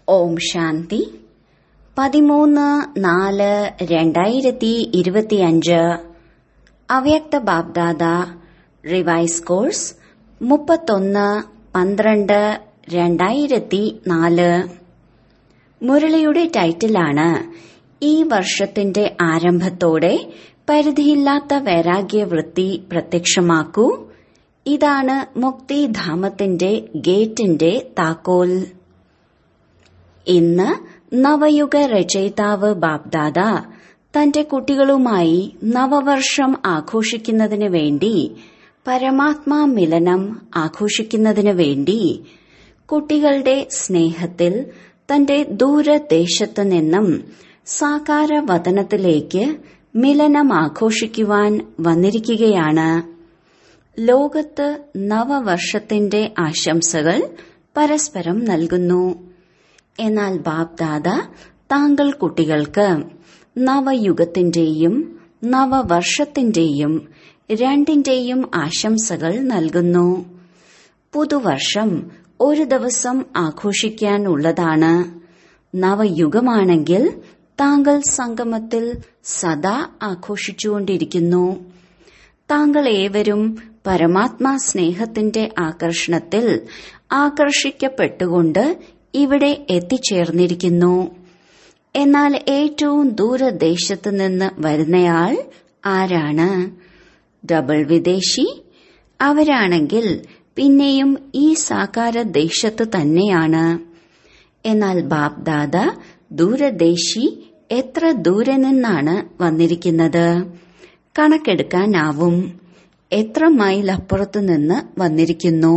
ഓം ശാന്തി പതിമൂന്ന് നാല് രണ്ടായിരത്തി ഇരുപത്തിയഞ്ച് അവ്യക്ത ബാബ്ദാദ റിവൈസ് കോഴ്സ് മുപ്പത്തൊന്ന് പന്ത്രണ്ട് രണ്ടായിരത്തി നാല് മുരളിയുടെ ടൈറ്റിലാണ് ഈ വർഷത്തിന്റെ ആരംഭത്തോടെ പരിധിയില്ലാത്ത വൈരാഗ്യവൃത്തി പ്രത്യക്ഷമാക്കൂ ഇതാണ് മുക്തിധാമത്തിന്റെ ഗേറ്റിന്റെ താക്കോൽ ഇന്ന് നവയുഗ രചയിതാവ് ബാബ്ദാദ തന്റെ കുട്ടികളുമായി നവവർഷം ആഘോഷിക്കുന്നതിന് വേണ്ടി പരമാത്മാ മിലനം ആഘോഷിക്കുന്നതിന് വേണ്ടി കുട്ടികളുടെ സ്നേഹത്തിൽ തന്റെ ദൂരദേശത്തു നിന്നും സാകാരവതനത്തിലേക്ക് മിലനം ആഘോഷിക്കുവാൻ വന്നിരിക്കുകയാണ് ലോകത്ത് നവവർഷത്തിന്റെ ആശംസകൾ പരസ്പരം നൽകുന്നു എന്നാൽ ബാബ്ദാദ താങ്കൾ കുട്ടികൾക്ക് നവയുഗത്തിന്റെയും നവവർഷത്തിന്റെയും രണ്ടിന്റെയും ആശംസകൾ നൽകുന്നു പുതുവർഷം ഒരു ദിവസം ആഘോഷിക്കാനുള്ളതാണ് നവയുഗമാണെങ്കിൽ താങ്കൾ സംഗമത്തിൽ സദാ ആഘോഷിച്ചുകൊണ്ടിരിക്കുന്നു താങ്കൾ ഏവരും പരമാത്മാ സ്നേഹത്തിന്റെ ആകർഷണത്തിൽ ആകർഷിക്കപ്പെട്ടുകൊണ്ട് ഇവിടെ എത്തിച്ചേർന്നിരിക്കുന്നു എന്നാൽ ഏറ്റവും ദൂരദേശത്ത് നിന്ന് വരുന്നയാൾ ആരാണ് ഡബിൾ വിദേശി അവരാണെങ്കിൽ പിന്നെയും ഈ സാകാര ദേശത്ത് തന്നെയാണ് എന്നാൽ ബാബ്ദാദ ദൂരദേശി എത്ര ദൂരെ നിന്നാണ് വന്നിരിക്കുന്നത് കണക്കെടുക്കാനാവും എത്ര മൈൽ അപ്പുറത്തു നിന്ന് വന്നിരിക്കുന്നു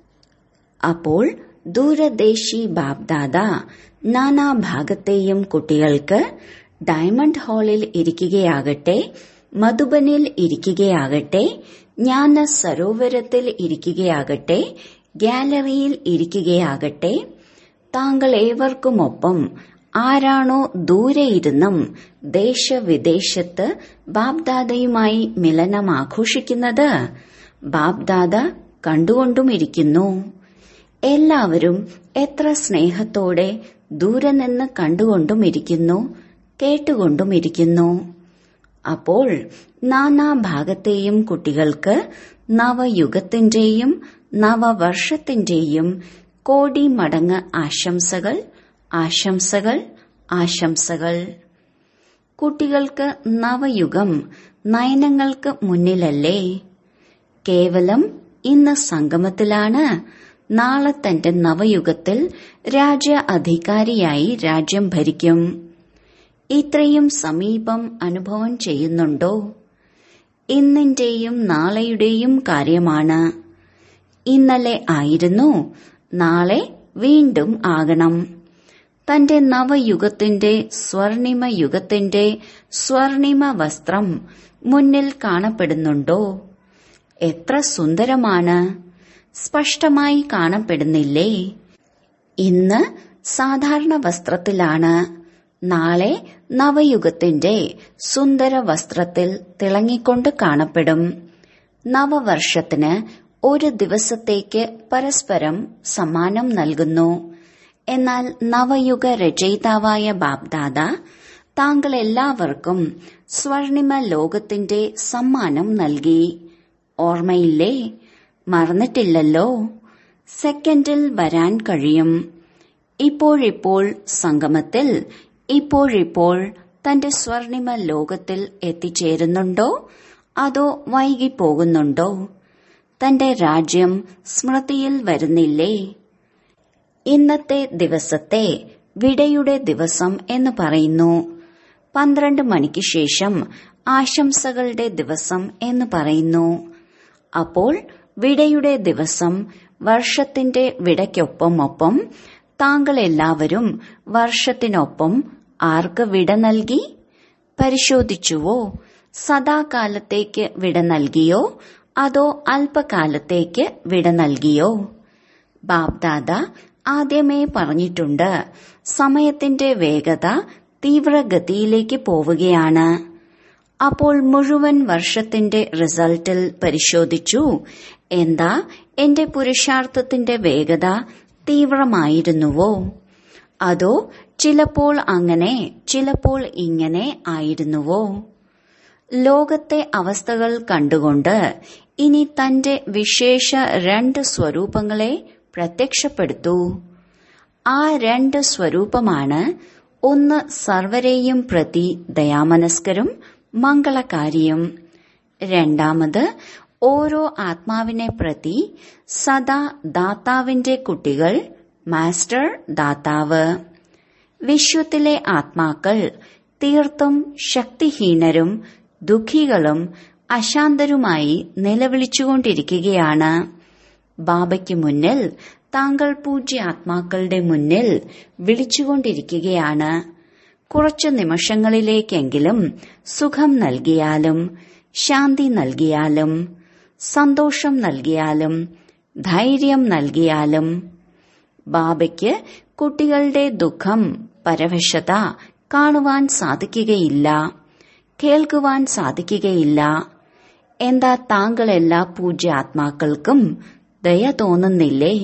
അപ്പോൾ ദൂരദേശി ബാബ്ദാദ നാനാഭാഗത്തെയും കുട്ടികൾക്ക് ഡയമണ്ട് ഹാളിൽ ഇരിക്കുകയാകട്ടെ മധുബനിൽ ഇരിക്കുകയാകട്ടെ ജ്ഞാന സരോവരത്തിൽ ഇരിക്കുകയാകട്ടെ ഗാലറിയിൽ ഇരിക്കുകയാകട്ടെ താങ്കൾ ഏവർക്കുമൊപ്പം ആരാണോ ദൂരെയിരുന്നും ദേശവിദേശത്ത് ബാബ്ദാദയുമായി മിലനം ആഘോഷിക്കുന്നത് ബാബ്ദാദ കണ്ടുകൊണ്ടുമിരിക്കുന്നു എല്ലാവരും എത്ര സ്നേഹത്തോടെ ദൂരെ നിന്ന് കണ്ടുകൊണ്ടുമിരിക്കുന്നു കേട്ടുകൊണ്ടുമിരിക്കുന്നു അപ്പോൾ നാനാഭാഗത്തെയും കുട്ടികൾക്ക് നവയുഗത്തിന്റെയും നവവർഷത്തിന്റെയും കോടി മടങ്ങ് ആശംസകൾ ആശംസകൾ ആശംസകൾ കുട്ടികൾക്ക് നവയുഗം നയനങ്ങൾക്ക് മുന്നിലല്ലേ കേവലം ഇന്ന് സംഗമത്തിലാണ് നാളെ തന്റെ നവയുഗത്തിൽ രാജ്യ അധികാരിയായി രാജ്യം ഭരിക്കും ഇത്രയും സമീപം അനുഭവം ചെയ്യുന്നുണ്ടോ ഇന്നിന്റെയും നാളെയുടെയും കാര്യമാണ് ഇന്നലെ ആയിരുന്നു നാളെ വീണ്ടും ആകണം തന്റെ നവയുഗത്തിന്റെ സ്വർണിമ യുഗത്തിന്റെ സ്വർണിമ വസ്ത്രം മുന്നിൽ കാണപ്പെടുന്നുണ്ടോ എത്ര സുന്ദരമാണ് സ്പഷ്ടമായി കാണപ്പെടുന്നില്ലേ ഇന്ന് സാധാരണ വസ്ത്രത്തിലാണ് നാളെ നവയുഗത്തിന്റെ സുന്ദര വസ്ത്രത്തിൽ തിളങ്ങിക്കൊണ്ട് കാണപ്പെടും നവവർഷത്തിന് ഒരു ദിവസത്തേക്ക് പരസ്പരം സമ്മാനം നൽകുന്നു എന്നാൽ നവയുഗ രചയിതാവായ ബാബ്ദാദ താങ്കൾ എല്ലാവർക്കും സ്വർണിമ ലോകത്തിന്റെ സമ്മാനം നൽകി ഓർമ്മയില്ലേ മറന്നിട്ടില്ലല്ലോ സെക്കൻഡിൽ വരാൻ കഴിയും ഇപ്പോഴിപ്പോൾ സംഗമത്തിൽ ഇപ്പോഴിപ്പോൾ തന്റെ സ്വർണിമ ലോകത്തിൽ എത്തിച്ചേരുന്നുണ്ടോ അതോ വൈകിപ്പോകുന്നുണ്ടോ തന്റെ രാജ്യം സ്മൃതിയിൽ വരുന്നില്ലേ ഇന്നത്തെ ദിവസത്തെ വിടയുടെ ദിവസം എന്ന് പറയുന്നു പന്ത്രണ്ട് മണിക്ക് ശേഷം ആശംസകളുടെ ദിവസം എന്ന് പറയുന്നു അപ്പോൾ വിടയുടെ ദിവസം വർഷത്തിന്റെ വിടയ്ക്കൊപ്പം ഒപ്പം താങ്കൾ എല്ലാവരും വർഷത്തിനൊപ്പം ആർക്ക് വിട നൽകി പരിശോധിച്ചുവോ സദാകാലത്തേക്ക് വിട നൽകിയോ അതോ അല്പകാലത്തേക്ക് വിട നൽകിയോ ബാബ്ദാദ ആദ്യമേ പറഞ്ഞിട്ടുണ്ട് സമയത്തിന്റെ വേഗത തീവ്രഗതിയിലേക്ക് പോവുകയാണ് അപ്പോൾ മുഴുവൻ വർഷത്തിന്റെ റിസൾട്ടിൽ പരിശോധിച്ചു എന്താ എന്റെ പുരുഷാർത്ഥത്തിന്റെ വേഗത തീവ്രമായിരുന്നുവോ അതോ ചിലപ്പോൾ അങ്ങനെ ചിലപ്പോൾ ഇങ്ങനെ ആയിരുന്നുവോ ലോകത്തെ അവസ്ഥകൾ കണ്ടുകൊണ്ട് ഇനി തന്റെ വിശേഷ രണ്ട് സ്വരൂപങ്ങളെ പ്രത്യക്ഷപ്പെടുത്തൂ ആ രണ്ട് സ്വരൂപമാണ് ഒന്ന് സർവരെയും പ്രതി ദയാമനസ്കരും മംഗളകാരിയും രണ്ടാമത് ഓരോ ആത്മാവിനെ പ്രതി സദാ ദാതാവിന്റെ കുട്ടികൾ മാസ്റ്റർ ദാതാവ് വിശ്വത്തിലെ ആത്മാക്കൾ തീർത്തും ശക്തിഹീനരും ദുഃഖികളും അശാന്തരുമായി നിലവിളിച്ചുകൊണ്ടിരിക്കുകയാണ് ബാബയ്ക്ക് മുന്നിൽ താങ്കൾ പൂജ്യ ആത്മാക്കളുടെ മുന്നിൽ വിളിച്ചുകൊണ്ടിരിക്കുകയാണ് കുറച്ചു നിമിഷങ്ങളിലേക്കെങ്കിലും സുഖം നൽകിയാലും ശാന്തി നൽകിയാലും സന്തോഷം നൽകിയാലും ധൈര്യം നൽകിയാലും ബാബയ്ക്ക് കുട്ടികളുടെ ദുഃഖം പരവശത കാണുവാൻ സാധിക്കുകയില്ല കേൾക്കുവാൻ സാധിക്കുകയില്ല എന്താ താങ്കൾ എല്ലാ പൂജ്യാത്മാക്കൾക്കും ദയ തോന്നുന്നില്ലേ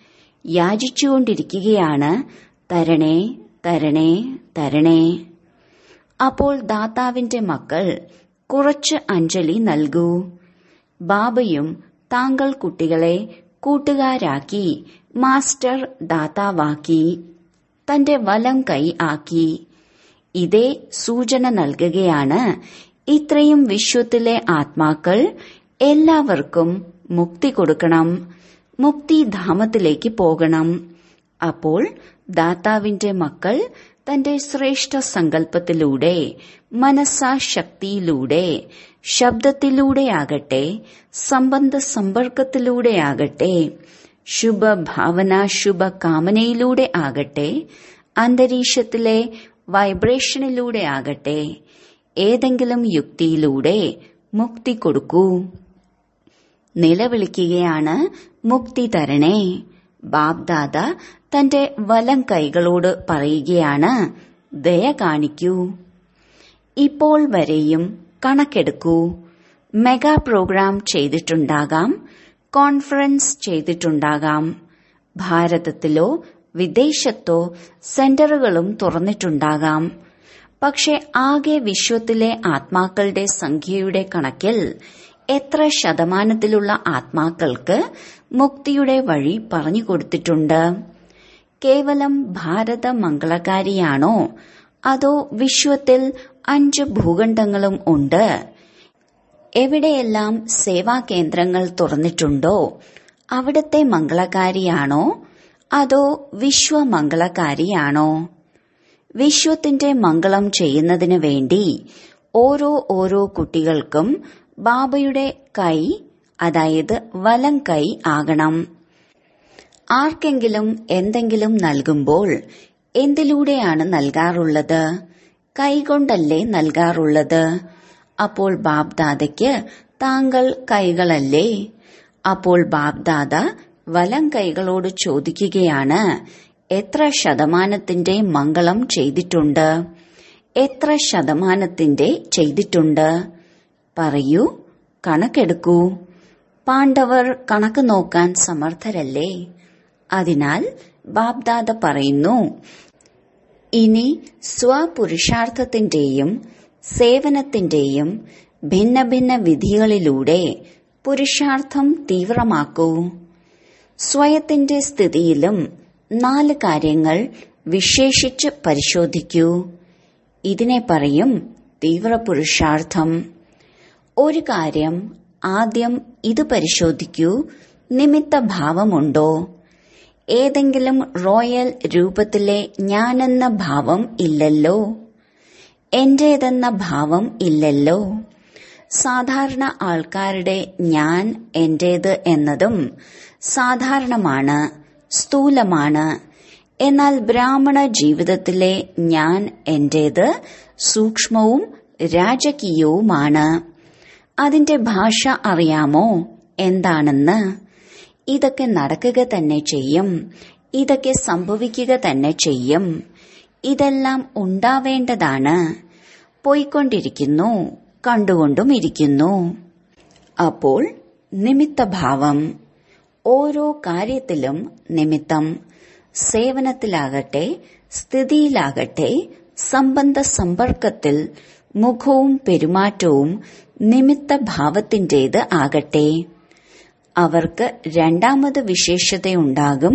യാചിച്ചുകൊണ്ടിരിക്കുകയാണ് തരണേ തരണേ തരണേ അപ്പോൾ ദാതാവിന്റെ മക്കൾ കുറച്ച് അഞ്ജലി നൽകൂ ബാബയും താങ്കൾ കുട്ടികളെ കൂട്ടുകാരാക്കി മാസ്റ്റർ ദാതാവാക്കി തന്റെ വലം കൈ ആക്കി ഇതേ സൂചന നൽകുകയാണ് ഇത്രയും വിശ്വത്തിലെ ആത്മാക്കൾ എല്ലാവർക്കും മുക്തി കൊടുക്കണം മുക്തിധാമത്തിലേക്ക് പോകണം അപ്പോൾ ദാതാവിന്റെ മക്കൾ തന്റെ ശ്രേഷ്ഠ സങ്കല്പത്തിലൂടെ മനസ്സാശക്തിയിലൂടെ ശബ്ദത്തിലൂടെയാകട്ടെ സംബന്ധ സമ്പർക്കത്തിലൂടെയാകട്ടെ ശുഭഭാവന ശുഭകാമനയിലൂടെ ആകട്ടെ അന്തരീക്ഷത്തിലെ വൈബ്രേഷനിലൂടെ ആകട്ടെ ഏതെങ്കിലും യുക്തിയിലൂടെ മുക്തി കൊടുക്കൂ നിലവിളിക്കുകയാണ് മുക്തി തരണേ ബാബ്ദാദ തന്റെ വലം കൈകളോട് പറയുകയാണ് ദയ കാണിക്കൂ ഇപ്പോൾ വരെയും കണക്കെടുക്കൂ മെഗാ പ്രോഗ്രാം ചെയ്തിട്ടുണ്ടാകാം കോൺഫറൻസ് ചെയ്തിട്ടുണ്ടാകാം ഭാരതത്തിലോ വിദേശത്തോ സെന്ററുകളും തുറന്നിട്ടുണ്ടാകാം പക്ഷെ ആകെ വിശ്വത്തിലെ ആത്മാക്കളുടെ സംഖ്യയുടെ കണക്കിൽ എത്ര ശതമാനത്തിലുള്ള ആത്മാക്കൾക്ക് മുക്തിയുടെ വഴി പറഞ്ഞു കൊടുത്തിട്ടുണ്ട് കേവലം ഭാരത മംഗളകാരിയാണോ അതോ വിശ്വത്തിൽ അഞ്ച് ഭൂഖണ്ഡങ്ങളും ഉണ്ട് എവിടെയെല്ലാം സേവാ കേന്ദ്രങ്ങൾ തുറന്നിട്ടുണ്ടോ അവിടത്തെ മംഗളകാരിയാണോ അതോ വിശ്വമംഗളകാരിയാണോ വിശ്വത്തിന്റെ മംഗളം ചെയ്യുന്നതിന് വേണ്ടി ഓരോ ഓരോ കുട്ടികൾക്കും ബാബയുടെ കൈ അതായത് വലം കൈ ആകണം ആർക്കെങ്കിലും എന്തെങ്കിലും നൽകുമ്പോൾ എന്തിലൂടെയാണ് നൽകാറുള്ളത് കൈകൊണ്ടല്ലേ നൽകാറുള്ളത് അപ്പോൾ ബാബ്ദാദയ്ക്ക് താങ്കൾ കൈകളല്ലേ അപ്പോൾ ബാബ്ദാദ വലം കൈകളോട് ചോദിക്കുകയാണ് എത്ര ശതമാനത്തിന്റെ മംഗളം ചെയ്തിട്ടുണ്ട് എത്ര ശതമാനത്തിന്റെ ചെയ്തിട്ടുണ്ട് പറയൂ കണക്കെടുക്കൂ പാണ്ഡവർ കണക്ക് നോക്കാൻ സമർത്ഥരല്ലേ അതിനാൽ ബാബ്ദാദ പറയുന്നു ഇനി സ്വപുരുഷാർത്ഥത്തിന്റെയും സേവനത്തിന്റെയും ഭിന്ന ഭിന്ന വിധികളിലൂടെ പുരുഷാർത്ഥം തീവ്രമാക്കൂ സ്വയത്തിന്റെ സ്ഥിതിയിലും നാല് കാര്യങ്ങൾ വിശേഷിച്ച് പരിശോധിക്കൂ ഇതിനെ പറയും തീവ്ര പുരുഷാർത്ഥം ഒരു കാര്യം ആദ്യം ഇത് പരിശോധിക്കൂ നിമിത്ത ഭാവമുണ്ടോ ഏതെങ്കിലും റോയൽ രൂപത്തിലെ ഞാനെന്ന ഭാവം ഇല്ലല്ലോ എന്റേതെന്ന ഭാവം ഇല്ലല്ലോ സാധാരണ ആൾക്കാരുടെ ഞാൻ എന്റേത് എന്നതും സാധാരണമാണ് സ്ഥൂലമാണ് എന്നാൽ ബ്രാഹ്മണ ജീവിതത്തിലെ ഞാൻ എന്റേത് സൂക്ഷ്മവും രാജകീയവുമാണ് അതിന്റെ ഭാഷ അറിയാമോ എന്താണെന്ന് ഇതൊക്കെ നടക്കുക തന്നെ ചെയ്യും ഇതൊക്കെ സംഭവിക്കുക തന്നെ ചെയ്യും ഇതെല്ലാം ഉണ്ടാവേണ്ടതാണ് പോയിക്കൊണ്ടിരിക്കുന്നു കണ്ടുകൊണ്ടും ഇരിക്കുന്നു അപ്പോൾ നിമിത്തഭാവം ഓരോ കാര്യത്തിലും നിമിത്തം സേവനത്തിലാകട്ടെ സ്ഥിതിയിലാകട്ടെ സംബന്ധ സമ്പർക്കത്തിൽ മുഖവും പെരുമാറ്റവും നിമിത്ത ഭാവത്തിന്റേത് ആകട്ടെ അവർക്ക് രണ്ടാമത് വിശേഷതയുണ്ടാകും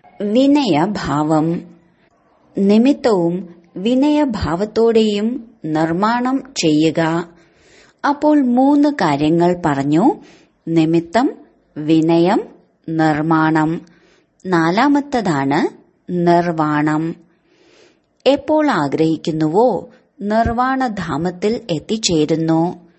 വിനയഭാവം നിമിത്തവും വിനയഭാവത്തോടെയും നിർമ്മാണം ചെയ്യുക അപ്പോൾ മൂന്ന് കാര്യങ്ങൾ പറഞ്ഞു നിമിത്തം വിനയം നിർമ്മാണം നാലാമത്തതാണ് നിർവാണം എപ്പോൾ ആഗ്രഹിക്കുന്നുവോ നിർവാണധാമത്തിൽ എത്തിച്ചേരുന്നു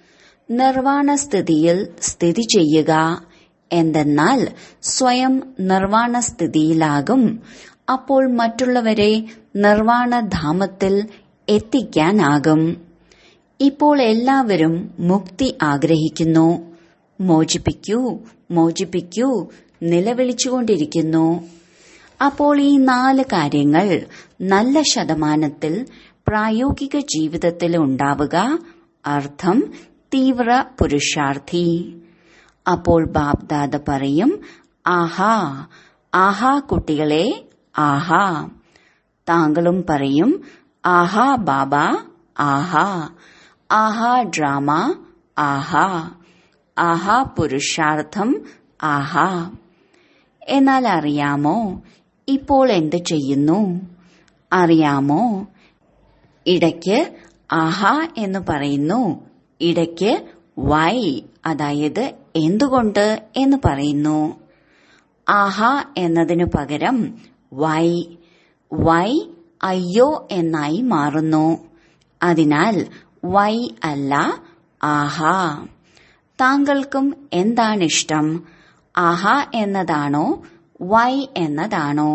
നിർവാണ സ്ഥിതിയിൽ സ്ഥിതി ചെയ്യുക എന്തെന്നാൽ സ്വയം നിർവാണ സ്ഥിതിയിലാകും അപ്പോൾ മറ്റുള്ളവരെ നിർവാണധാമത്തിൽ എത്തിക്കാനാകും ഇപ്പോൾ എല്ലാവരും മുക്തി ആഗ്രഹിക്കുന്നു മോചിപ്പിക്കൂ മോചിപ്പിക്കൂ നിലവിളിച്ചുകൊണ്ടിരിക്കുന്നു അപ്പോൾ ഈ നാല് കാര്യങ്ങൾ നല്ല ശതമാനത്തിൽ പ്രായോഗിക ജീവിതത്തിൽ ഉണ്ടാവുക അർത്ഥം തീവ്ര പുരുഷാർത്ഥി അപ്പോൾ ബാബ്ദാദ പറയും ആഹാ ആഹാ കുട്ടികളെ ആഹാ താങ്കളും പറയും ആഹാ ബാബ ആഹാ ആഹാ ഡ്രാമ ആഹാ ആഹാ പുരുഷാർത്ഥം ആഹാ എന്നാൽ അറിയാമോ ഇപ്പോൾ എന്ത് ചെയ്യുന്നു അറിയാമോ ഇടയ്ക്ക് ആഹാ എന്ന് പറയുന്നു ഇടയ്ക്ക് വൈ അതായത് എന്തുകൊണ്ട് എന്ന് പറയുന്നു ആഹാ എന്നതിനു പകരം വൈ വൈ അയ്യോ എന്നായി മാറുന്നു അതിനാൽ വൈ അല്ല ആഹാ താങ്കൾക്കും എന്താണിഷ്ടം ആഹാ എന്നതാണോ വൈ എന്നതാണോ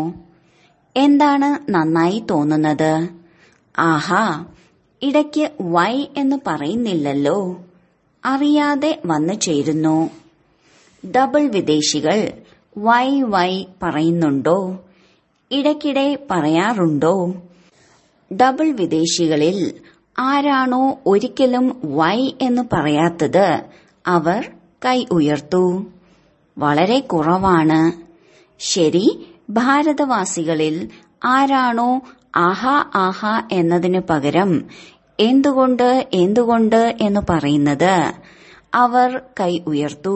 എന്താണ് നന്നായി തോന്നുന്നത് ആഹാ ഇടയ്ക്ക് വൈ എന്ന് പറയുന്നില്ലല്ലോ അറിയാതെ വന്നു ചേരുന്നു ഡബിൾ വിദേശികൾ വൈ വൈ പറയുന്നുണ്ടോ ഇടയ്ക്കിടെ പറയാറുണ്ടോ ഡബിൾ വിദേശികളിൽ ആരാണോ ഒരിക്കലും വൈ എന്ന് പറയാത്തത് അവർ കൈ ഉയർത്തു വളരെ കുറവാണ് ശരി ഭാരതവാസികളിൽ ആരാണോ ആഹാ ആഹാ എന്നതിനു പകരം എന്തുകൊണ്ട് എന്തുകൊണ്ട് എന്ന് പറയുന്നത് അവർ കൈ ഉയർത്തു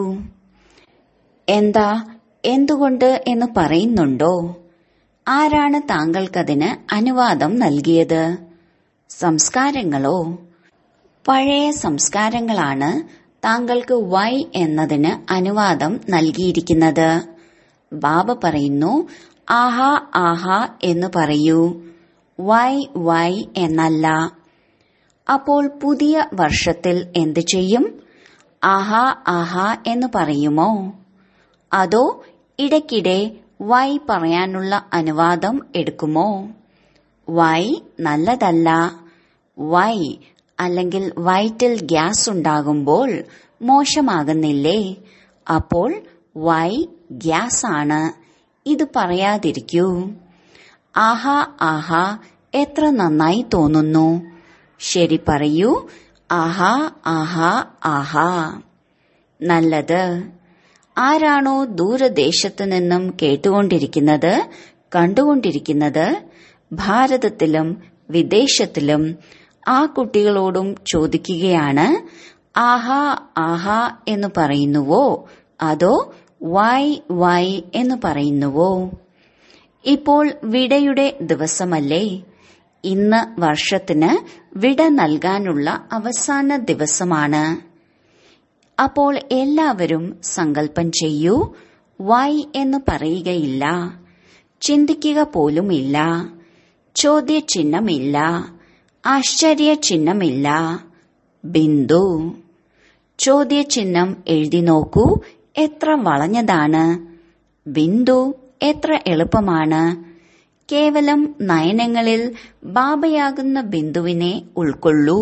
എന്താ എന്തുകൊണ്ട് എന്ന് പറയുന്നുണ്ടോ ആരാണ് താങ്കൾക്കതിന് അനുവാദം നൽകിയത് സംസ്കാരങ്ങളോ പഴയ സംസ്കാരങ്ങളാണ് താങ്കൾക്ക് വൈ എന്നതിന് അനുവാദം നൽകിയിരിക്കുന്നത് ബാബ പറയുന്നു ആഹാ ആഹാ എന്ന് പറയൂ വൈ വൈ എന്നല്ല അപ്പോൾ പുതിയ വർഷത്തിൽ എന്തു ചെയ്യും ആഹാ ആഹാ എന്ന് പറയുമോ അതോ ഇടയ്ക്കിടെ വൈ പറയാനുള്ള അനുവാദം എടുക്കുമോ വൈ നല്ലതല്ല വൈ അല്ലെങ്കിൽ വയറ്റിൽ ഗ്യാസ് ഉണ്ടാകുമ്പോൾ മോശമാകുന്നില്ലേ അപ്പോൾ വൈ ഗ്യാസ് ആണ് ഇത് പറയാതിരിക്കൂ ആഹാ ആഹാ എത്ര നന്നായി തോന്നുന്നു ശരി പറയൂ ആഹാ ആഹാ ആഹാ നല്ലത് ആരാണോ ദൂരദേശത്തു നിന്നും കേട്ടുകൊണ്ടിരിക്കുന്നത് കണ്ടുകൊണ്ടിരിക്കുന്നത് ഭാരതത്തിലും വിദേശത്തിലും ആ കുട്ടികളോടും ചോദിക്കുകയാണ് ആഹാ ആഹാ എന്ന് പറയുന്നുവോ അതോ വൈ വൈ എന്ന് പറയുന്നുവോ ഇപ്പോൾ വിടയുടെ ദിവസമല്ലേ ഇന്ന് വർഷത്തിന് വിട നൽകാനുള്ള അവസാന ദിവസമാണ് അപ്പോൾ എല്ലാവരും സങ്കല്പം ചെയ്യൂ വൈ എന്ന് പറയുകയില്ല ചിന്തിക്കുക പോലുമില്ല ചോദ്യചിഹ്നമില്ല ആശ്ചര്യചിഹ്നമില്ല ബിന്ദു ചോദ്യചിഹ്നം എഴുതി നോക്കൂ എത്ര വളഞ്ഞതാണ് ബിന്ദു എത്ര എളുപ്പമാണ് കേവലം നയനങ്ങളിൽ ബാബയാകുന്ന ബിന്ദുവിനെ ഉൾക്കൊള്ളൂ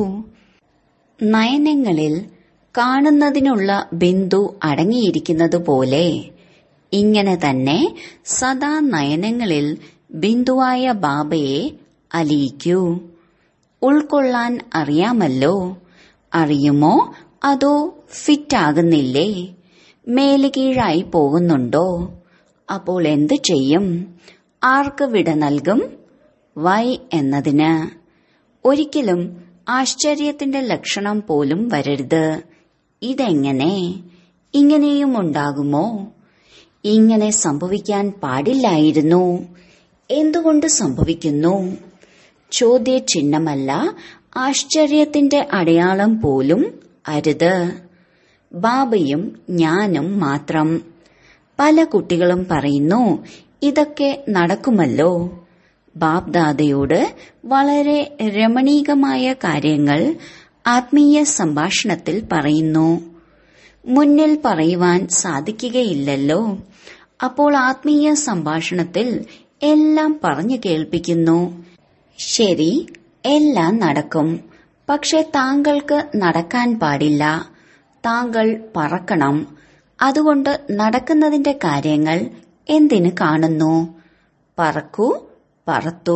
നയനങ്ങളിൽ കാണുന്നതിനുള്ള ബിന്ദു അടങ്ങിയിരിക്കുന്നത് പോലെ ഇങ്ങനെ തന്നെ സദാ നയനങ്ങളിൽ ബിന്ദുവായ ബാബയെ അലിയിക്കൂ ഉൾക്കൊള്ളാൻ അറിയാമല്ലോ അറിയുമോ അതോ ഫിറ്റാകുന്നില്ലേ മേലുകീഴായി പോകുന്നുണ്ടോ അപ്പോൾ എന്തു ചെയ്യും ആർക്ക് വിട നൽകും വൈ എന്നതിന് ഒരിക്കലും ആശ്ചര്യത്തിന്റെ ലക്ഷണം പോലും വരരുത് ഇതെങ്ങനെ ഇങ്ങനെയും ഉണ്ടാകുമോ ഇങ്ങനെ സംഭവിക്കാൻ പാടില്ലായിരുന്നു എന്തുകൊണ്ട് സംഭവിക്കുന്നു ചോദ്യചിഹ്നമല്ല ആശ്ചര്യത്തിന്റെ അടയാളം പോലും അരുത് ബാബയും ഞാനും മാത്രം പല കുട്ടികളും പറയുന്നു ഇതൊക്കെ നടക്കുമല്ലോ ബാബ്ദാദയോട് വളരെ രമണീകമായ കാര്യങ്ങൾ ആത്മീയ സംഭാഷണത്തിൽ പറയുന്നു മുന്നിൽ പറയുവാൻ സാധിക്കുകയില്ലല്ലോ അപ്പോൾ ആത്മീയ സംഭാഷണത്തിൽ എല്ലാം പറഞ്ഞു കേൾപ്പിക്കുന്നു ശരി എല്ലാം നടക്കും പക്ഷെ താങ്കൾക്ക് നടക്കാൻ പാടില്ല താങ്കൾ പറക്കണം അതുകൊണ്ട് നടക്കുന്നതിന്റെ കാര്യങ്ങൾ എന്തിന് കാണുന്നു പറക്കൂ പറത്തു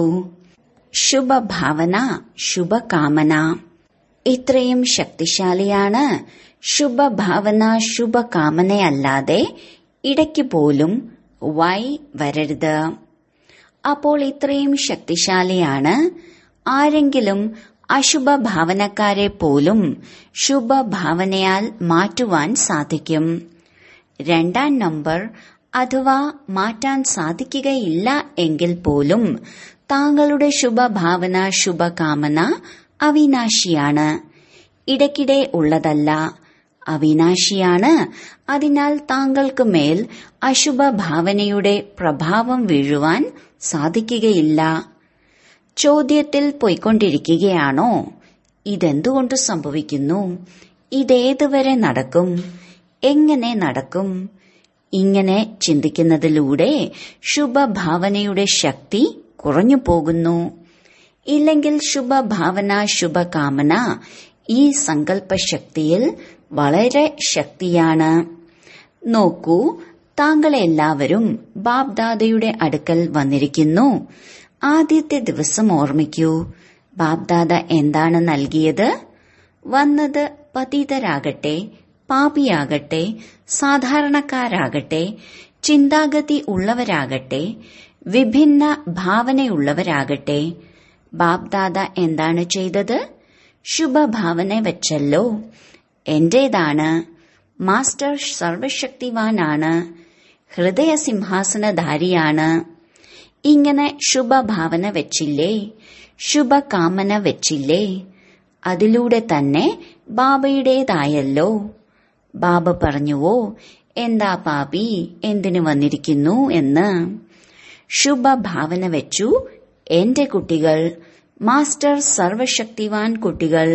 ശുഭഭാവന ശുഭകാമന ഇത്രയും ശക്തിശാലിയാണ് ശുഭഭാവന ശുഭകാമനയല്ലാതെ ഇടയ്ക്ക് പോലും വൈ വരരുത് അപ്പോൾ ഇത്രയും ശക്തിശാലിയാണ് ആരെങ്കിലും അശുഭ ഭാവനക്കാരെ പോലും ശുഭഭാവനയാൽ മാറ്റുവാൻ സാധിക്കും രണ്ടാം നമ്പർ അഥവാ മാറ്റാൻ സാധിക്കുകയില്ല എങ്കിൽ പോലും താങ്കളുടെ ശുഭഭാവന ശുഭകാമന അവിനാശിയാണ് ഇടയ്ക്കിടെ ഉള്ളതല്ല അവിനാശിയാണ് അതിനാൽ താങ്കൾക്ക് മേൽ അശുഭ ഭാവനയുടെ പ്രഭാവം വീഴുവാൻ സാധിക്കുകയില്ല ചോദ്യത്തിൽ പോയിക്കൊണ്ടിരിക്കുകയാണോ ഇതെന്തുകൊണ്ട് സംഭവിക്കുന്നു ഇതേതുവരെ നടക്കും എങ്ങനെ നടക്കും ഇങ്ങനെ ചിന്തിക്കുന്നതിലൂടെ ശുഭഭാവനയുടെ ശക്തി കുറഞ്ഞു പോകുന്നു ഇല്ലെങ്കിൽ ശുഭഭാവന ശുഭകാമന ഈ സങ്കല്പശക്തിയിൽ വളരെ ശക്തിയാണ് നോക്കൂ താങ്കളെല്ലാവരും ബാബ്ദാദയുടെ അടുക്കൽ വന്നിരിക്കുന്നു ആദ്യത്തെ ദിവസം ഓർമ്മിക്കൂ ബാബ്ദാദ എന്താണ് നൽകിയത് വന്നത് പതിതരാകട്ടെ പാപിയാകട്ടെ സാധാരണക്കാരാകട്ടെ ചിന്താഗതി ഉള്ളവരാകട്ടെ വിഭിന്ന ഭാവനയുള്ളവരാകട്ടെ ബാബ്ദാദ എന്താണ് ചെയ്തത് ശുഭഭാവന വെച്ചല്ലോ എന്റേതാണ് മാസ്റ്റർ സർവശക്തിവാനാണ് ഹൃദയസിംഹാസനധാരിയാണ് ഇങ്ങനെ ശുഭഭാവന വെച്ചില്ലേ ശുഭകാമന വെച്ചില്ലേ അതിലൂടെ തന്നെ ബാബയുടേതായല്ലോ ബാബ പറഞ്ഞുവോ എന്താ പാപി എന്തിനു വന്നിരിക്കുന്നു എന്ന് ശുഭഭാവന വെച്ചു എന്റെ കുട്ടികൾ മാസ്റ്റർ സർവശക്തിവാൻ കുട്ടികൾ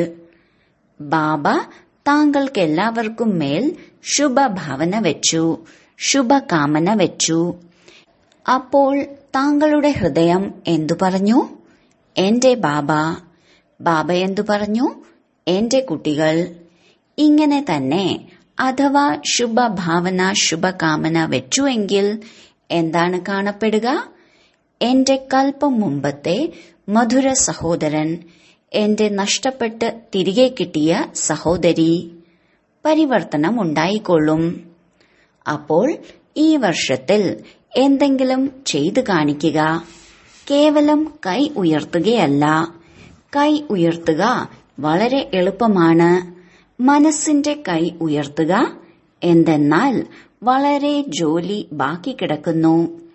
ബാബ താങ്കൾക്കെല്ലാവർക്കും മേൽ ശുഭഭാവന വെച്ചു ശുഭകാമന വെച്ചു അപ്പോൾ താങ്കളുടെ ഹൃദയം എന്തു പറഞ്ഞു എന്റെ ബാബ ബാബ എന്തു പറഞ്ഞു എന്റെ കുട്ടികൾ ഇങ്ങനെ തന്നെ അഥവാ ശുഭഭാവന ശുഭകാമന വെച്ചുവെങ്കിൽ എന്താണ് കാണപ്പെടുക എന്റെ കൽപ്പം മുമ്പത്തെ മധുര സഹോദരൻ എന്റെ നഷ്ടപ്പെട്ട് തിരികെ കിട്ടിയ സഹോദരി പരിവർത്തനം ഉണ്ടായിക്കൊള്ളും അപ്പോൾ ഈ വർഷത്തിൽ എന്തെങ്കിലും ചെയ്തു കാണിക്കുക കേവലം കൈ ഉയർത്തുകയല്ല കൈ ഉയർത്തുക വളരെ എളുപ്പമാണ് മനസ്സിന്റെ കൈ ഉയർത്തുക എന്തെന്നാൽ വളരെ ജോലി ബാക്കി കിടക്കുന്നു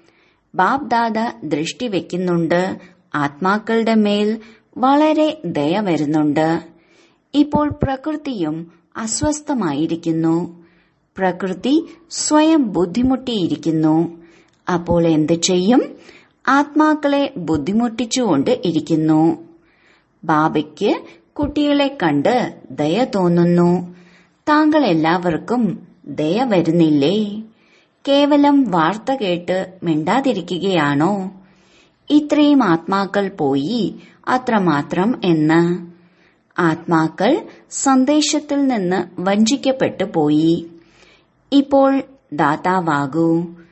ബാബ്ദാദ ദൃഷ്ടി വെക്കുന്നുണ്ട് ആത്മാക്കളുടെ മേൽ വളരെ ദയ വരുന്നുണ്ട് ഇപ്പോൾ പ്രകൃതിയും അസ്വസ്ഥമായിരിക്കുന്നു പ്രകൃതി സ്വയം ബുദ്ധിമുട്ടിയിരിക്കുന്നു അപ്പോൾ എന്ത് ചെയ്യും ആത്മാക്കളെ ബുദ്ധിമുട്ടിച്ചുകൊണ്ട് ഇരിക്കുന്നു ബാബയ്ക്ക് കുട്ടികളെ കണ്ട് ദയ തോന്നുന്നു താങ്കൾ എല്ലാവർക്കും ദയ വരുന്നില്ലേ കേവലം വാർത്ത കേട്ട് മിണ്ടാതിരിക്കുകയാണോ ഇത്രയും ആത്മാക്കൾ പോയി അത്രമാത്രം എന്ന് ആത്മാക്കൾ സന്ദേശത്തിൽ നിന്ന് വഞ്ചിക്കപ്പെട്ടു പോയി ഇപ്പോൾ ദാതാവാകൂ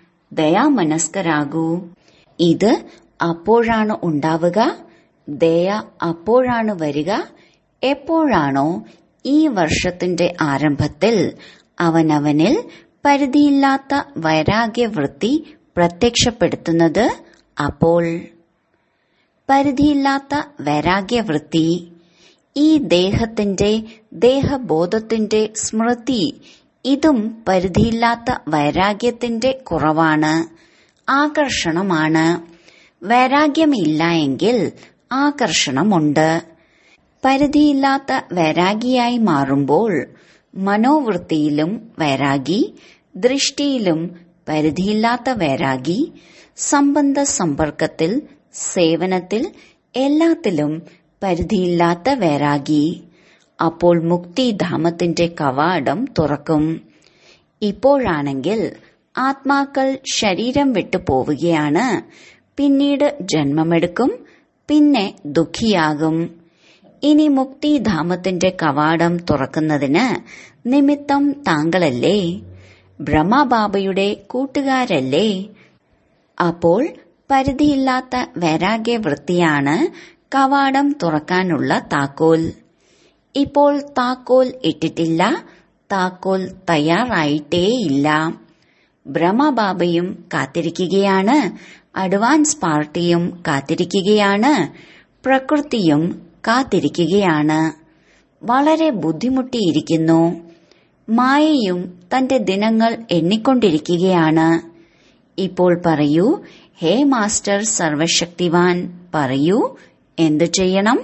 ദയാമനസ്കരാകൂ ഇത് അപ്പോഴാണ് ഉണ്ടാവുക ദയ അപ്പോഴാണ് വരിക എപ്പോഴാണോ ഈ വർഷത്തിന്റെ ആരംഭത്തിൽ അവനവനിൽ പരിധിയില്ലാത്ത വൈരാഗ്യവൃത്തി പ്രത്യക്ഷപ്പെടുത്തുന്നത് അപ്പോൾ പരിധിയില്ലാത്ത വൈരാഗ്യവൃത്തി ഈ ദേഹത്തിന്റെ ദേഹബോധത്തിന്റെ സ്മൃതി ഇതും പരിധിയില്ലാത്ത വൈരാഗ്യത്തിന്റെ കുറവാണ് ആകർഷണമാണ് വൈരാഗ്യമില്ല എങ്കിൽ ആകർഷണമുണ്ട് പരിധിയില്ലാത്ത വൈരാഗിയായി മാറുമ്പോൾ മനോവൃത്തിയിലും വൈരാഗി ദൃഷ്ടിയിലും പരിധിയില്ലാത്ത വൈരാഗി സംബന്ധ സമ്പർക്കത്തിൽ സേവനത്തിൽ എല്ലാത്തിലും പരിധിയില്ലാത്ത വൈരാഗി അപ്പോൾ മുക്തിധാമത്തിന്റെ കവാടം തുറക്കും ഇപ്പോഴാണെങ്കിൽ ആത്മാക്കൾ ശരീരം വിട്ടു പോവുകയാണ് പിന്നീട് ജന്മമെടുക്കും പിന്നെ ദുഃഖിയാകും ഇനി മുക്തിധാമത്തിന്റെ കവാടം തുറക്കുന്നതിന് നിമിത്തം താങ്കളല്ലേ ബ്രഹ്മബാബയുടെ കൂട്ടുകാരല്ലേ അപ്പോൾ പരിധിയില്ലാത്ത വൈരാഗ്യവൃത്തിയാണ് കവാടം തുറക്കാനുള്ള താക്കോൽ ഇപ്പോൾ താക്കോൽ ഇട്ടിട്ടില്ല താക്കോൽ തയ്യാറായിട്ടേയില്ല ബ്രഹ്മബാബയും കാത്തിരിക്കുകയാണ് അഡ്വാൻസ് പാർട്ടിയും കാത്തിരിക്കുകയാണ് പ്രകൃതിയും കാത്തിരിക്കുകയാണ് വളരെ ബുദ്ധിമുട്ടിയിരിക്കുന്നു മായയും തന്റെ ദിനങ്ങൾ എണ്ണിക്കൊണ്ടിരിക്കുകയാണ് ഇപ്പോൾ പറയൂ ഹേ മാസ്റ്റർ സർവശക്തിവാൻ പറയൂ എന്തു ചെയ്യണം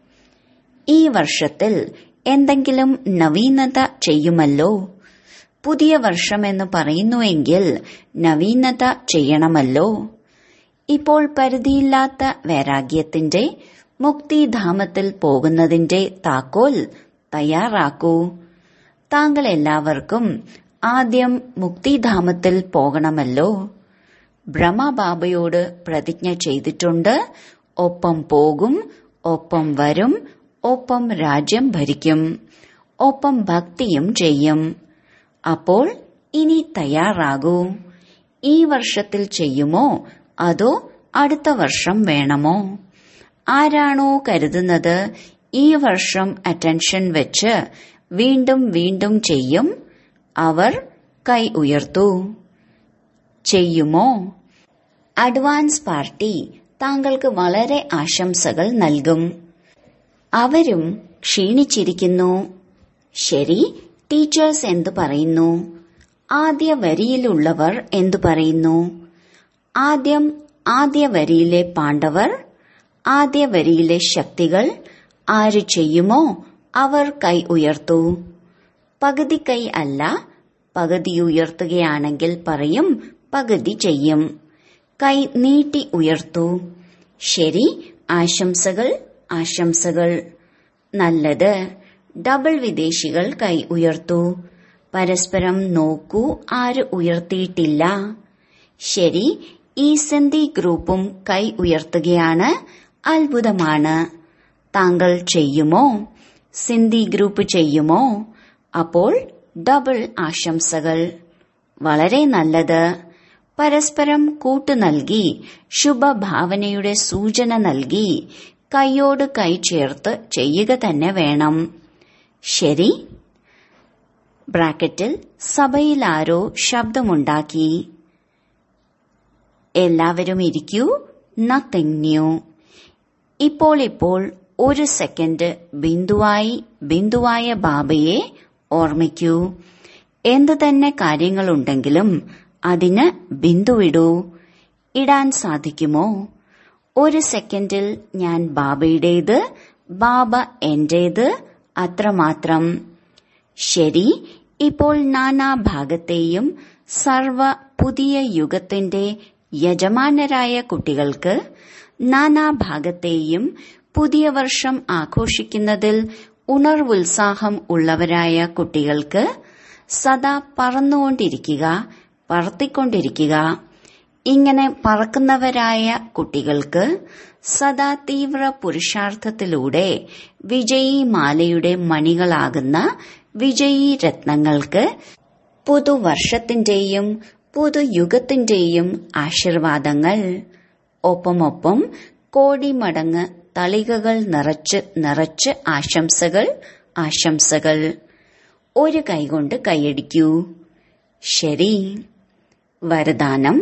ഈ വർഷത്തിൽ എന്തെങ്കിലും നവീനത ചെയ്യുമല്ലോ പുതിയ വർഷമെന്ന് പറയുന്നുവെങ്കിൽ നവീനത ചെയ്യണമല്ലോ ഇപ്പോൾ പരിധിയില്ലാത്ത വൈരാഗ്യത്തിന്റെ മുക്തിധാമത്തിൽ പോകുന്നതിന്റെ താക്കോൽ തയ്യാറാക്കൂ താങ്കൾ എല്ലാവർക്കും ആദ്യം മുക്തിധാമത്തിൽ പോകണമല്ലോ ബ്രഹ്മബാബയോട് പ്രതിജ്ഞ ചെയ്തിട്ടുണ്ട് ഒപ്പം പോകും ഒപ്പം വരും ഒപ്പം രാജ്യം ഭരിക്കും ഒപ്പം ഭക്തിയും ചെയ്യും അപ്പോൾ ഇനി തയ്യാറാകൂ ഈ വർഷത്തിൽ ചെയ്യുമോ അതോ അടുത്ത വർഷം വേണമോ ആരാണോ കരുതുന്നത് ഈ വർഷം അറ്റൻഷൻ വെച്ച് വീണ്ടും വീണ്ടും ചെയ്യും അവർ കൈ ഉയർത്തു ചെയ്യുമോ അഡ്വാൻസ് പാർട്ടി താങ്കൾക്ക് വളരെ ആശംസകൾ നൽകും അവരും ക്ഷീണിച്ചിരിക്കുന്നു ശരി ടീച്ചേഴ്സ് എന്തു പറയുന്നു ആദ്യ വരിയിലുള്ളവർ എന്തു പറയുന്നു ആദ്യം ആദ്യ വരിയിലെ പാണ്ഡവർ ആദ്യ വരിയിലെ ശക്തികൾ ആര് ചെയ്യുമോ അവർ കൈ ഉയർത്തു പകുതി കൈ അല്ല പകുതി ഉയർത്തുകയാണെങ്കിൽ പറയും പകുതി ചെയ്യും കൈ നീട്ടി ഉയർത്തു ശരി ആശംസകൾ ആശംസകൾ നല്ലത് ഡബിൾ വിദേശികൾ കൈ ഉയർത്തു പരസ്പരം നോക്കൂ ആര് ഉയർത്തിയിട്ടില്ല ശരി ഈ സിന്ധി ഗ്രൂപ്പും കൈ ഉയർത്തുകയാണ് അത്ഭുതമാണ് താങ്കൾ ചെയ്യുമോ സിന്ധി ഗ്രൂപ്പ് ചെയ്യുമോ അപ്പോൾ ഡബിൾ ആശംസകൾ വളരെ നല്ലത് പരസ്പരം കൂട്ടു നൽകി ശുഭഭാവനയുടെ സൂചന നൽകി കൈയോട് കൈ ചേർത്ത് ചെയ്യുക തന്നെ വേണം ശരി ബ്രാക്കറ്റിൽ സഭയിലാരോ ശബ്ദമുണ്ടാക്കി എല്ലാവരും ഇരിക്കൂ നത്തിങ് ന്യൂ ഇപ്പോൾ ഇപ്പോൾ ഒരു സെക്കൻഡ് ബിന്ദുവായി ബിന്ദുവായ ബാബയെ ഓർമ്മിക്കൂ എന്തു തന്നെ കാര്യങ്ങളുണ്ടെങ്കിലും അതിന് ബിന്ദുവിടൂ ഇടാൻ സാധിക്കുമോ ഒരു സെക്കൻഡിൽ ഞാൻ ബാബയുടേത് ബാബ എന്റേത് അത്രമാത്രം ശരി ഇപ്പോൾ നാനാഭാഗത്തെയും സർവ പുതിയ യുഗത്തിന്റെ യജമാനരായ കുട്ടികൾക്ക് നാനാഭാഗത്തെയും പുതിയ വർഷം ആഘോഷിക്കുന്നതിൽ ഉണർവുത്സാഹം ഉള്ളവരായ കുട്ടികൾക്ക് സദാ പറന്നുകൊണ്ടിരിക്കുക പറത്തിക്കൊണ്ടിരിക്കുക ഇങ്ങനെ പറക്കുന്നവരായ കുട്ടികൾക്ക് സദാ തീവ്ര പുരുഷാർത്ഥത്തിലൂടെ വിജയി മാലയുടെ മണികളാകുന്ന വിജയി രത്നങ്ങൾക്ക് പുതുവർഷത്തിന്റെയും പുതുയുഗത്തിന്റെയും ആശീർവാദങ്ങൾ ഒപ്പമൊപ്പം കോടി മടങ്ങ് തളികകൾ നിറച്ച് നിറച്ച് ആശംസകൾ ആശംസകൾ ഒരു കൈകൊണ്ട് കൈയടിക്കൂ ശരി വരദാനം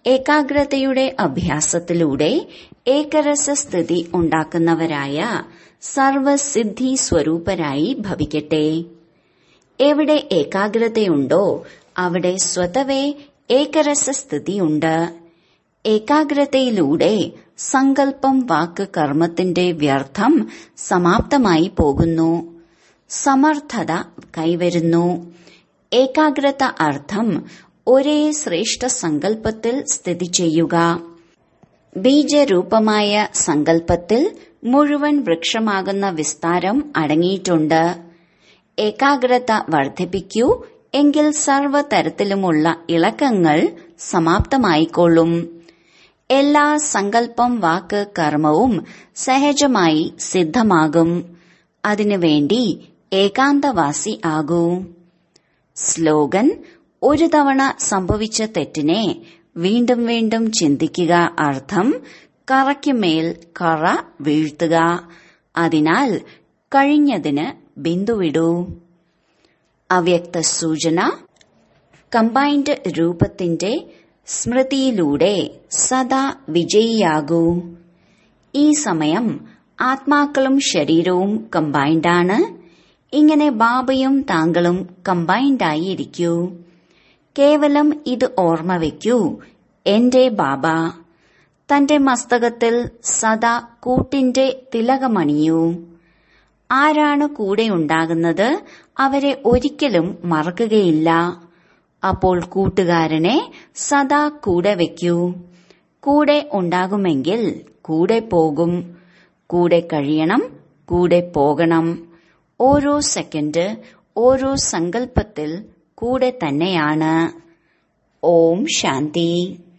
ഏകാഗ്രതയുടെ അഭ്യാസത്തിലൂടെ ഏകരസസ്ഥിതി ഉണ്ടാക്കുന്നവരായ സർവസിദ്ധി സ്വരൂപരായി ഭവിക്കട്ടെ എവിടെ ഏകാഗ്രതയുണ്ടോ അവിടെ സ്വതവേ ഏകരസസ്ഥിതിയുണ്ട് ഏകാഗ്രതയിലൂടെ സങ്കല്പം വാക്ക് കർമ്മത്തിന്റെ വ്യർത്ഥം സമാപ്തമായി പോകുന്നു സമർത്ഥത കൈവരുന്നു ഏകാഗ്രത അർത്ഥം ഒരേ ശ്രേഷ്ഠ സങ്കല്പത്തിൽ സ്ഥിതി ചെയ്യുക ബീജരൂപമായ സങ്കല്പത്തിൽ മുഴുവൻ വൃക്ഷമാകുന്ന വിസ്താരം അടങ്ങിയിട്ടുണ്ട് ഏകാഗ്രത വർദ്ധിപ്പിക്കൂ എങ്കിൽ സർവതരത്തിലുമുള്ള ഇളക്കങ്ങൾ സമാപ്തമായിക്കൊള്ളും എല്ലാ സങ്കല്പം വാക്ക് കർമ്മവും സഹജമായി സിദ്ധമാകും അതിനുവേണ്ടി ഏകാന്തവാസി ആകൂ സ്ലോഗൻ ഒരു തവണ സംഭവിച്ച തെറ്റിനെ വീണ്ടും വീണ്ടും ചിന്തിക്കുക അർത്ഥം കറയ്ക്കുമേൽ കറ വീഴ്ത്തുക അതിനാൽ കഴിഞ്ഞതിന് ബിന്ദുവിടൂ അവ്യക്ത സൂചന കമ്പൈൻഡ് രൂപത്തിന്റെ സ്മൃതിയിലൂടെ സദാ വിജയിയാകൂ ഈ സമയം ആത്മാക്കളും ശരീരവും കമ്പൈൻഡാണ് ഇങ്ങനെ ബാബയും താങ്കളും കമ്പൈൻഡായി ഇരിക്കൂ കേവലം ഇത് ഓർമ്മ വയ്ക്കൂ എന്റെ ബാബ തന്റെ മസ്തകത്തിൽ സദാ കൂട്ടിന്റെ തിലകമണിയൂ ആരാണ് കൂടെ ഉണ്ടാകുന്നത് അവരെ ഒരിക്കലും മറക്കുകയില്ല അപ്പോൾ കൂട്ടുകാരനെ സദാ കൂടെ വയ്ക്കൂ കൂടെ ഉണ്ടാകുമെങ്കിൽ കൂടെ പോകും കൂടെ കഴിയണം കൂടെ പോകണം ഓരോ സെക്കൻഡ് ഓരോ സങ്കല്പത്തിൽ കൂടെ തന്നെയാണ് ഓം ശാന്തി